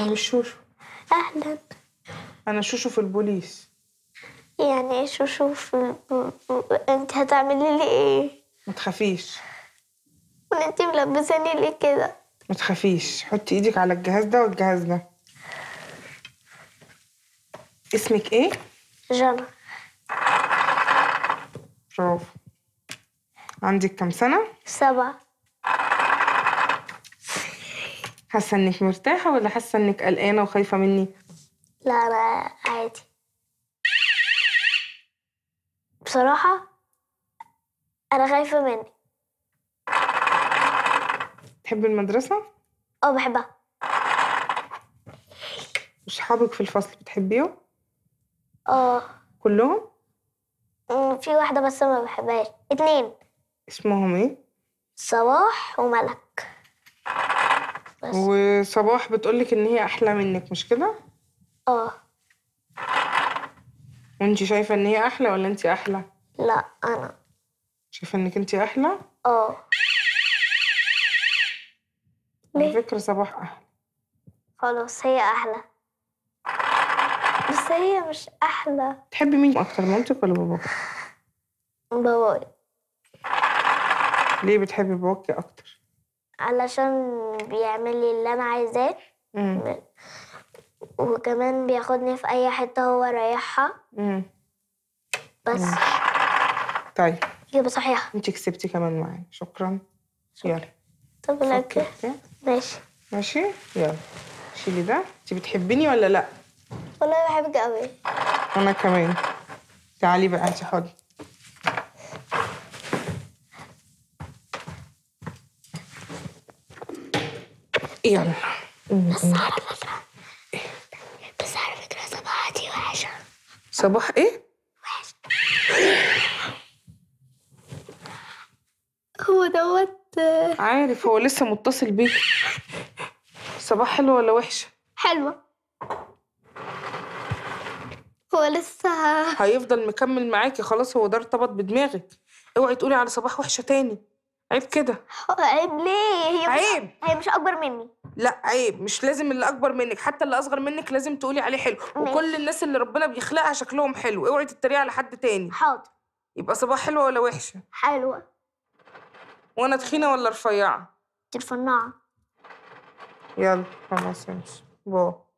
انا مش شوشو اهلا انا شوشو في البوليس يعني ايه شوشو في انت هتعملي لي ايه ما تخافيش وانت ملبساني ليه كده ما تخافيش حطي ايدك على الجهاز ده والجهاز ده اسمك ايه جنى برافو عندك كام سنة سبعة حاسة انك مرتاحة ولا حاسة انك قلقانة وخايفة مني لا انا عادي بصراحة انا خايفة مني تحبي المدرسة اه بحبها وصحابك في الفصل بتحبيهم اه كلهم أمم، في واحدة بس ما بحبهاش اتنين اسمهم ايه صباح وملك بس وصباح بتقولك ان هي احلى منك مش كده اه وانتي شايفة ان هي احلى ولا انتي احلى لا انا شايفة انك انتي احلى اه على ليه؟ فكرة صباح احلى خلاص هي احلى بس هي مش احلى تحبي مين اكتر مامتك ولا باباك بابايا ليه بتحبي باباكي اكتر علشان بيعمل لي اللي انا عايزاه امم وكمان بياخدني في اي حته هو رايحها امم بس طيب اجابه صحيحه انتي كسبتي كمان معايا شكرا يلا طب فكي لك اوكي ماشي ماشي يلا شيلي ده انتي بتحبيني ولا لا والله بحبك قوي انا كمان تعالي بقى انتي حضني يلا بس على فكره بس على فكره صباحتي وحشه صباح ايه هو دوت عارف هو لسه متصل بيك صباح حلو ولا وحشه حلوه هو لسه هيفضل مكمل معاكي خلاص هو ده ارتبط بدماغك اوعي تقولي على صباح وحشه تاني عيب كده عيب ليه هي مش عيب هي مش اكبر مني لا عيب مش لازم اللي اكبر منك حتى اللي اصغر منك لازم تقولي عليه حلو ماشي. وكل الناس اللي ربنا بيخلقها شكلهم حلو اوعي تتريقي على حد تاني حاضر يبقى صباح حلوه ولا وحشه حلوه وانا تخينه ولا رفيعه الفناعه يلا خلاص امشي باي